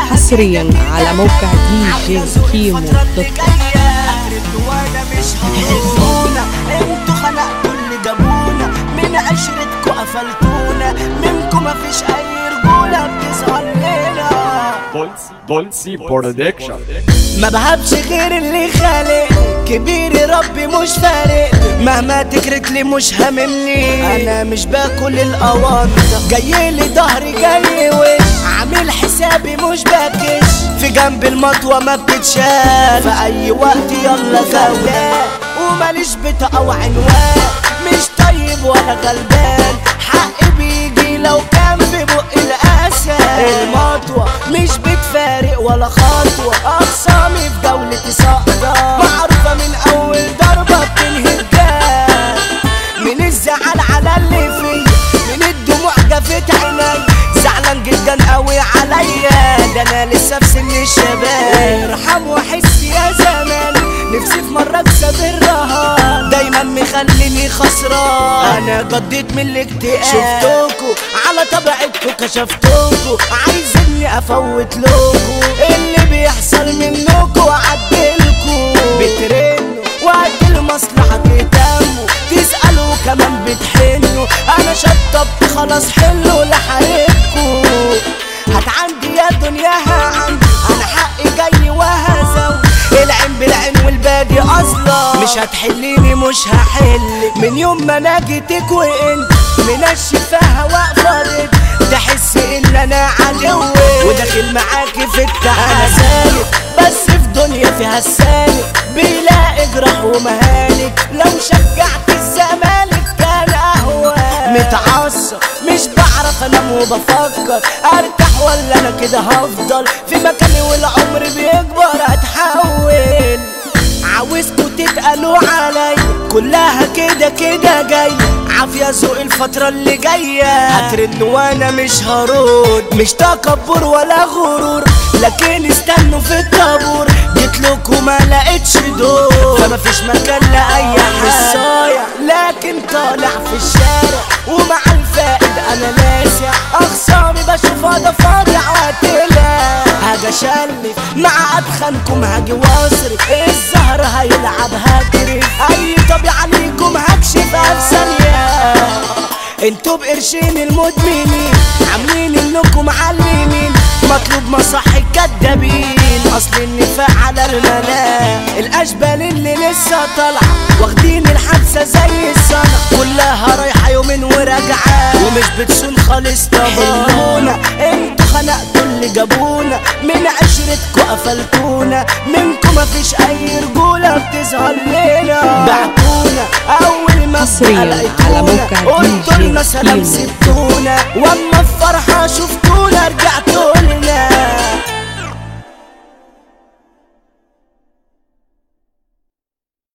حصريا على موقع دي جي كيمو دوت كوم وانا مش هتهزونا انتوا خلقتوا اللي جابونا من عشرتكوا قفلتونا منكم مفيش اي رجولة بتظهر لنا بولسي بولسي برودكشن ما بهبش غير اللي خالق كبير ربي مش فارق مهما تكرت لي مش هاممني انا مش باكل الاوانطة جاي لي ظهري جاي وش عامل حسابي مش باكش في جنب المطوة ما بتتشال في اي وقت يلا غوان وماليش بطاقة وعنوان مش طيب ولا غلبان حقي بيجي لو كان في بق الاسد المطوة مش بتفارق ولا خطوة اقسامي في دولتي ساقطة معروفة من اول ضربة بتنهي الجال من الزعل على اللي فيا من الدموع جفت عيني زعلان جدا قوي عليا ده انا لسه في سن الشباب ارحم واحس يا زمان نفسي في مرة اكسب الرهان دايما مخليني خسران انا قضيت من الاكتئاب شفتوكوا على طبيعتكوا كشفتوكوا عايزيني افوت لوكوا اللي بيحصل منكوا عدلكوا بترنوا وقت المصلحة تهتموا تسألوا كمان بتحنوا انا شطبت خلاص حلوا لحقيقكوا هات عندي يا دنيا ها عندي انا حقي جاي وهزوي العين بالعين والباقي اصلا مش هتحليني مش هحل من يوم ما انا جيتك وانت منشفاها واقفه رد تحس ان انا عدوي وداخل معاكي في التعب انا سالك بس في دنيا فيها السالك بيلاقي جراح ومهالك لو شجعت الزمالك كان اهوى متعصب مش بعرف انام وبفكر ارتاح ولا انا كده هفضل في مكاني والعمر بيكبر اتحول عاوزكوا تتقلوا عليا كلها كده كده جاي عافية ذوق الفترة اللي جاية هترن وانا مش هرد مش تكبر ولا غرور لكن استنوا في الطابور جيتلكوا ما لقيتش دور فما فيش مكان لأي حد صايع لكن طالع في الشارع ومع الفائد انا لاسع اخصامي بشوفها ده فاضع وقتلها هاجي اشلف مع ادخنكم هاجي واصرف الزهر هيلعب هجري اي طبيعة ليكم هكشف في ثانية انتوا بقرشين المدمنين عاملين انكم معلمين مطلوب مصح الكدابين اصل النفاق على المنام الاشبال اللي لسه طالعه واخدين الحبسه زي الصنع كلها رايحه يومين وراجعه ومش بتسون خالص طبعا انتوا خنقتوا اللي جابونا من عشرتكوا قفلتونا منكم مفيش اي رجوله بتظهر لنا بعتونا اول ما حصرياً على موقع قلتوا لنا DJ سلام كيمو. سبتونا واما الفرح